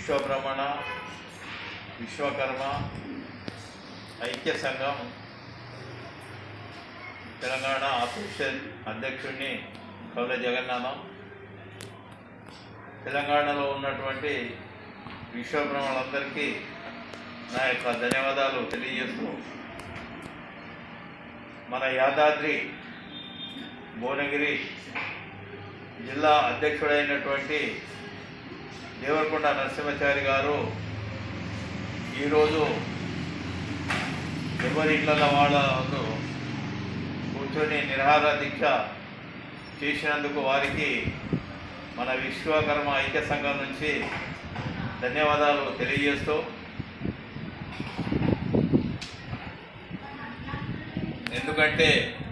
విశ్వభ్రమణ విశ్వకర్మ ఐక్య సంఘం తెలంగాణ అసోసియేషన్ అధ్యక్షుడిని కౌల జగన్నాథం తెలంగాణలో ఉన్నటువంటి విశ్వబ్రహ్మలందరికీ నా యొక్క ధన్యవాదాలు తెలియజేస్తూ మన యాదాద్రి భువనగిరి జిల్లా అధ్యక్షుడైనటువంటి దేవరకొండ నరసింహచారి గారు ఈరోజు ఎవరి ఇళ్ళ వాళ్ళు కూర్చొని నిరాహార దీక్ష చేసినందుకు వారికి మన విశ్వకర్మ ఐక్య సంఘం నుంచి ధన్యవాదాలు తెలియజేస్తూ ఎందుకంటే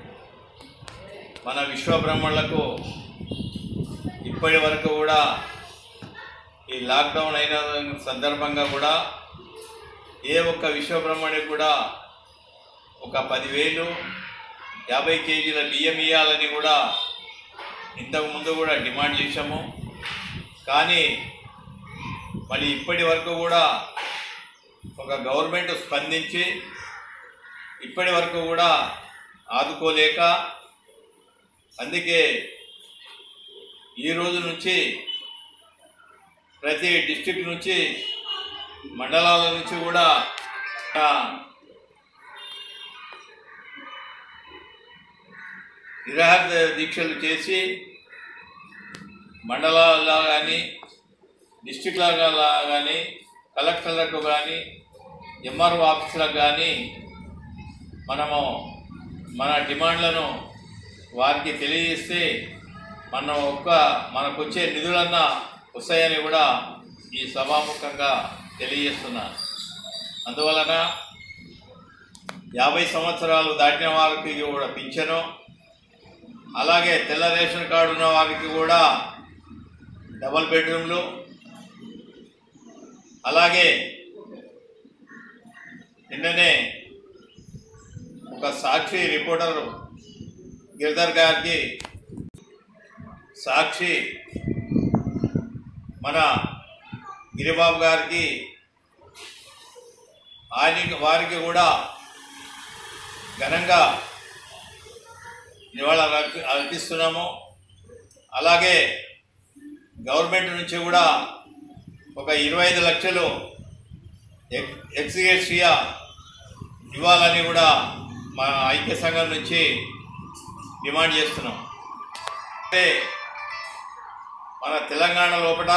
మన విశ్వబ్రహ్మణులకు ఇప్పటి వరకు కూడా ఈ లాక్డౌన్ అయిన సందర్భంగా కూడా ఏ ఒక్క విశ్వబ్రహ్మణికి కూడా ఒక పదివేలు యాభై కేజీల బియ్యం ఇవ్వాలని కూడా ఇంతకు ముందు కూడా డిమాండ్ చేశాము కానీ మరి ఇప్పటి వరకు కూడా ఒక గవర్నమెంట్ స్పందించి ఇప్పటి వరకు కూడా ఆదుకోలేక అందుకే ఈ రోజు నుంచి ప్రతి డిస్టిక్ నుంచి మండలాల నుంచి కూడా ఆ, నిరాహార దీక్షలు చేసి మండలాల్లో కానీ డిస్టిక్లలో కానీ కలెక్టర్లకు కానీ ఎంఆర్ఓ ఆఫీసులకు కానీ మనము మన డిమాండ్లను వారికి తెలియజేస్తే మన ఒక్క మనకు వచ్చే నిధులన్నా వస్తాయని కూడా ఈ సభాముఖంగా తెలియజేస్తున్నాను అందువలన యాభై సంవత్సరాలు దాటిన వారికి కూడా పింఛను అలాగే తెల్ల రేషన్ కార్డు ఉన్న వారికి కూడా డబల్ బెడ్రూమ్లు అలాగే నిన్ననే ఒక సాక్షి రిపోర్టర్ గిరిధర్ గారికి సాక్షి మన గిరిబాబు గారికి ఆయన వారికి కూడా ఘనంగా నివాళులు అర్పి అర్పిస్తున్నాము అలాగే గవర్నమెంట్ నుంచి కూడా ఒక ఇరవై ఐదు లక్షలు ఎక్ ఎక్స్గేషియా ఇవ్వాలని కూడా మా ఐక్య సంఘం నుంచి డిమాండ్ చేస్తున్నాం అంటే మన తెలంగాణ లోపల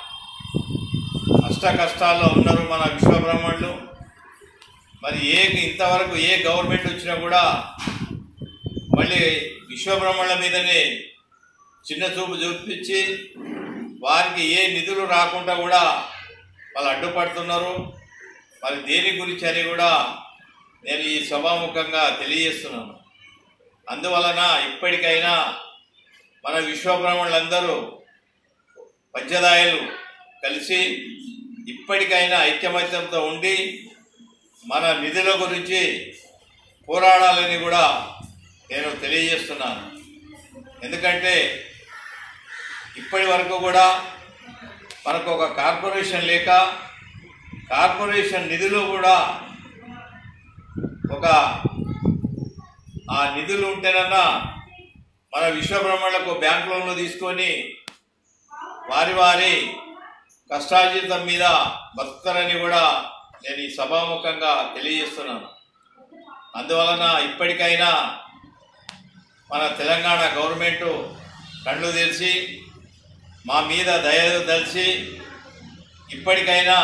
అష్ట కష్టాల్లో ఉన్నారు మన విశ్వబ్రహ్మణులు మరి ఏ ఇంతవరకు ఏ గవర్నమెంట్ వచ్చినా కూడా మళ్ళీ విశ్వబ్రహ్మణుల మీదనే చిన్న చూపు చూపించి వారికి ఏ నిధులు రాకుండా కూడా వాళ్ళు అడ్డుపడుతున్నారు మరి దేని గురించి అని కూడా నేను ఈ సభాముఖంగా తెలియజేస్తున్నాను అందువలన ఇప్పటికైనా మన విశ్వబ్రహ్మణులందరూ పంచదాయలు కలిసి ఇప్పటికైనా ఐక్యమత్యంతో ఉండి మన నిధుల గురించి పోరాడాలని కూడా నేను తెలియజేస్తున్నాను ఎందుకంటే ఇప్పటి వరకు కూడా మనకు ఒక కార్పొరేషన్ లేక కార్పొరేషన్ నిధులు కూడా ఒక ఆ నిధులు ఉంటేనన్నా మన విశ్వబ్రహ్మణులకు బ్యాంక్ లోన్లు తీసుకొని వారి వారి కష్టార్జితం మీద బతుకుతారని కూడా నేను ఈ సభాముఖంగా తెలియజేస్తున్నాను అందువలన ఇప్పటికైనా మన తెలంగాణ గవర్నమెంటు కళ్ళు తెరిచి మా మీద దయ దలిచి ఇప్పటికైనా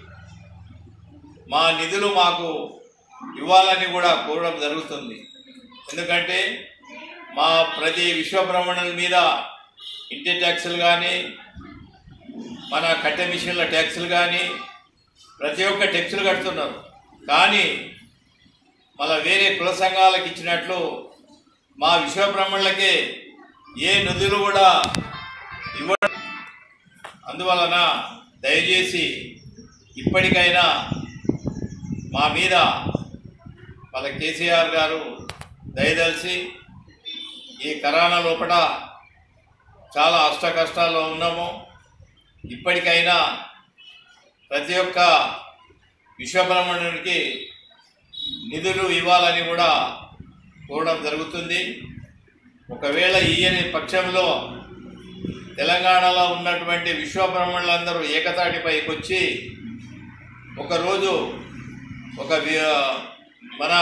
మా నిధులు మాకు ఇవ్వాలని కూడా కోరడం జరుగుతుంది ఎందుకంటే మా ప్రతి విశ్వబ్రహ్మణుల మీద ఇంటి ట్యాక్సులు కానీ మన కట్టె మిషన్ల ట్యాక్సులు కానీ ప్రతి ఒక్క ట్యాక్సులు కడుతున్నారు కానీ మళ్ళీ వేరే కుల సంఘాలకు ఇచ్చినట్లు మా విశ్వబ్రహ్మణులకే ఏ నిధులు కూడా ఇవ్వడం అందువలన దయచేసి ఇప్పటికైనా మా మీద వాళ్ళ కేసీఆర్ గారు దయదలిచి ఈ కరోనా లోపల చాలా అష్ట కష్టాల్లో ఉన్నాము ఇప్పటికైనా ప్రతి ఒక్క విశ్వబ్రహ్మణునికి నిధులు ఇవ్వాలని కూడా కోరడం జరుగుతుంది ఒకవేళ ఈయని పక్షంలో తెలంగాణలో ఉన్నటువంటి విశ్వబ్రహ్మణులందరూ ఏకతాటిపైకి వచ్చి ఒకరోజు ఒక వి- మన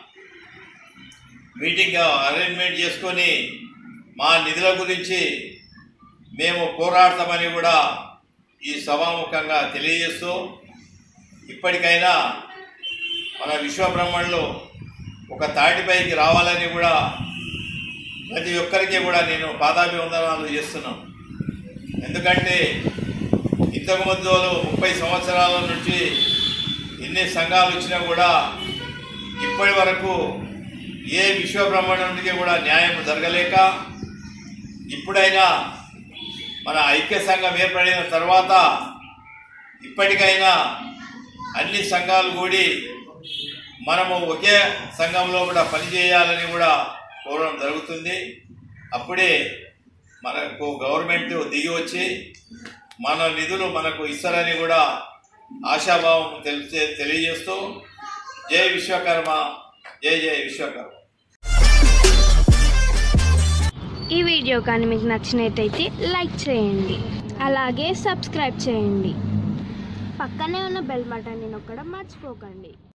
మీటింగ్ అరేంజ్మెంట్ చేసుకొని మా నిధుల గురించి మేము పోరాడతామని కూడా ఈ సభాముఖంగా తెలియజేస్తూ ఇప్పటికైనా మన విశ్వబ్రహ్మణులు ఒక తాటిపైకి రావాలని కూడా ప్రతి ఒక్కరికి కూడా నేను పాదాభివందనాలు చేస్తున్నాను ఎందుకంటే ఇంతకు ముందు ముప్పై సంవత్సరాల నుంచి ఎన్ని సంఘాలు వచ్చినా కూడా ఇప్పటి వరకు ఏ విశ్వబ్రహ్మణుడికి కూడా న్యాయం జరగలేక ఇప్పుడైనా మన ఐక్య సంఘం ఏర్పడిన తర్వాత ఇప్పటికైనా అన్ని సంఘాలు కూడి మనము ఒకే సంఘంలో కూడా పనిచేయాలని కూడా కోరడం జరుగుతుంది అప్పుడే మనకు గవర్నమెంట్ దిగి వచ్చి మన నిధులు మనకు ఇస్తారని కూడా ఆశాభావం తెలిసే తెలియజేస్తూ జై విశ్వకర్మ జై జై విశ్వకర్మ ఈ వీడియో కానీ మీకు నచ్చినట్టయితే లైక్ చేయండి అలాగే సబ్స్క్రైబ్ చేయండి పక్కనే ఉన్న బెల్ బటన్ని నొక్కడం మర్చిపోకండి